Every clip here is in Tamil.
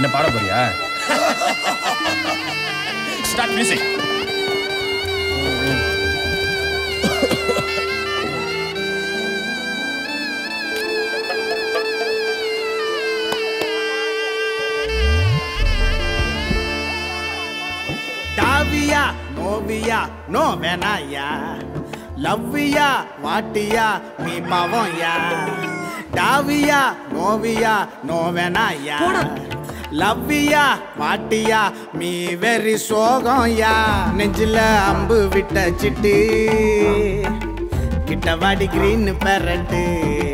என்ன பாட போறியா ஸ்டார்ட் மியூசிக் டாவியா நோவியா நோ வேணாயா லவ்வியா வாட்டியா நீ பாவம்யா டாவியா நோவியா நோ வேணாயா லவ்வியா வாட்டியா மீ வெறி சோகம்யா நெஞ்சில அம்பு விட்ட சிட்டு கிட்ட வாடி கிரீன் பெரட்டு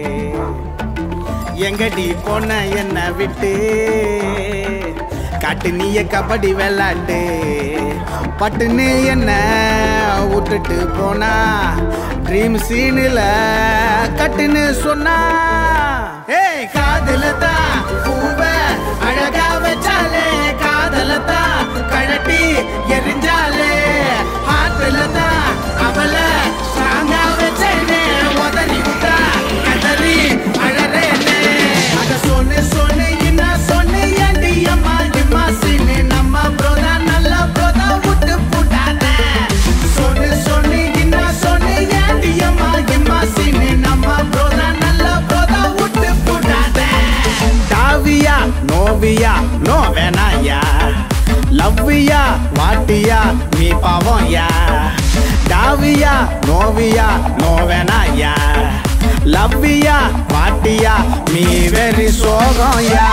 எங்கடி போன என்ன விட்டு காட்டு நீய கபடி விளாட்டு பட்டுன்னு என்ன விட்டுட்டு போனா ட்ரீம் சீனில் கட்டுன்னு சொன்னா ஏய் காதல தான் பூவ அழகா வச்சாலே காதல தான் கழட்டி எரிஞ்சாலே ஹார்ட்ல தான் அவள ஸ்ட்ராங்கா வச்சேனே உதறி விட்டா கதறி அழறேனே அத சொன்னு சொன்னு என்ன சொன்னு ஏண்டி அம்மா இம்மா சின்னு நம்ம ப்ரோதா நல்ல ப்ரோதா விட்டு போட்டாத சொன்னு சொன்னு என்ன சொன்னு ஏண்டி அம்மா இம்மா சின்னு நம்ம ப்ரோதா நல்ல ப்ரோதா விட்டு போட்டாத டாவியா நோவியா நோ வேணாயா லவ்வியா வாட்டியா நீ பாவம் யா டாவியா நோவியா நோ வேணாயா லவ்வியா வாட்டியா நீ வெறி சோகம் யா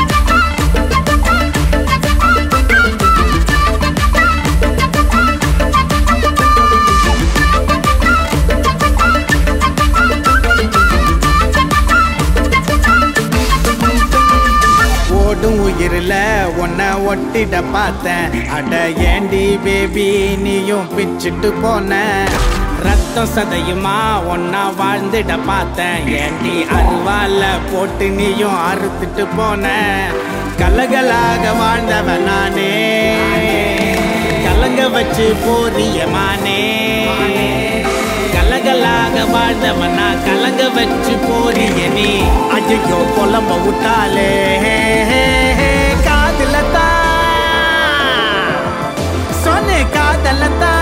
ஓடும் உயிரில் உன்னை ஒட்டிட பார்த்தேன் அட ஏண்டி பேபி நீயும் பிச்சுட்டு போன ரத்தம் சதையுமா ஒன்னா வாழ்ந்துட பார்த்தேன் ஏண்டி அருவால போட்டு நீயும் அறுத்துட்டு போன கலகலாக வாழ்ந்தவன் நானே கலங்க வச்சு போறியமானே கலகலாக வாழ்ந்தவனா கலங்க வச்சு போறிய நீ அஜிக்கோ புலம்ப விட்டாலே காதல சொன்ன காதல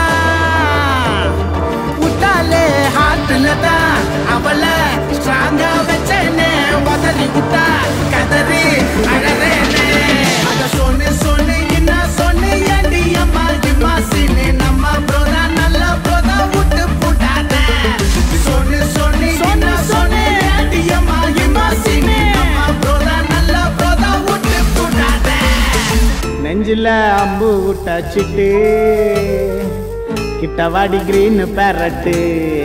விட்டாலே ஹார்ட்ல தான் அவள ஸ்ட்ராங்கா வச்சேனே உதறி விட்டா கதறி அழறேனே அத சொன்னு சொன்னு என்ன சொன்னு ஏண்டி அம்மா இம்மா சின்னு நம்ம ப்ரோதா நல்ல ப்ரோதா விட்டு போட்டாத சொன்னு சொன்னு என்ன சொன்னு ஏண்டி அம்மா இம்மா சின்னு நம்ம ப்ரோதா நல்ல ப்ரோதா விட்டு போட்டாத நெஞ்சில அம்பு விட்டாச்சிட்டு கிட்ட வாடி கிரீன் பேரட்டு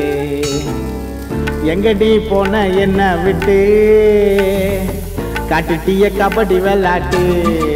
எங்கடி போன என்ன விட்டு காட்டுட்டிய கபடி விளாட்டு